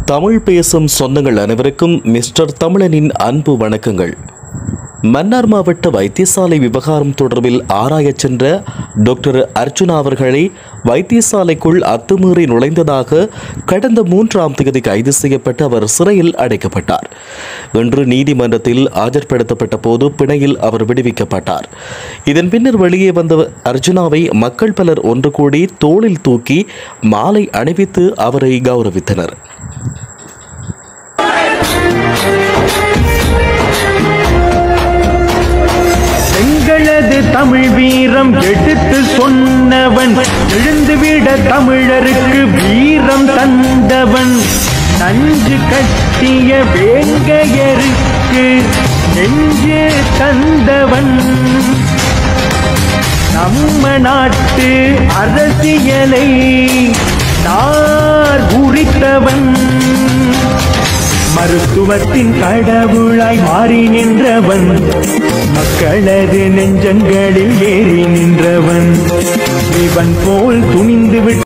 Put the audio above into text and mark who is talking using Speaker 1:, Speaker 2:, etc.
Speaker 1: தமிழ் பேசும் சொந்தங்கள் அனைவருக்கும் மிஸ்டர் தமிழனின் அன்பு வணக்கங்கள் மன்னார் மாவட்ட வைத்தியசாலை விவகாரம் தொடர்பில் ஆராயச் சென்ற டாக்டர் அர்ச்சுனா அவர்களை வைத்தியசாலைக்குள் அத்துமீறி நுழைந்ததாக கடந்த மூன்றாம் தேதி கைது செய்யப்பட்டு அவர் சிறையில் அடைக்கப்பட்டார் இன்று நீதிமன்றத்தில் ஆஜர்படுத்தப்பட்ட போது பிணையில் அவர் விடுவிக்கப்பட்டார் இதன் பின்னர் வெளியே வந்த அர்ஜுனாவை மக்கள் பலர் ஒன்று கூடி தோளில் தூக்கி மாலை அணிவித்து அவரை கௌரவித்தனர்
Speaker 2: எங்களது தமிழ் வீரம் எடுத்து சொன்னவன் எழுந்துவிட தமிழருக்கு வீரம் தந்தவன் நஞ்சு கட்டிய வேங்கையருக்கு நெஞ்சு தந்தவன் நம்ம நாட்டு அரசியலை நார் உரித்தவன் மருத்துவத்தின் கடவுளாய் மாறி நின்றவன் மக்களது நெஞ்சங்களில் ஏறி நின்றவன் இவன் போல் துணிந்து விட்டு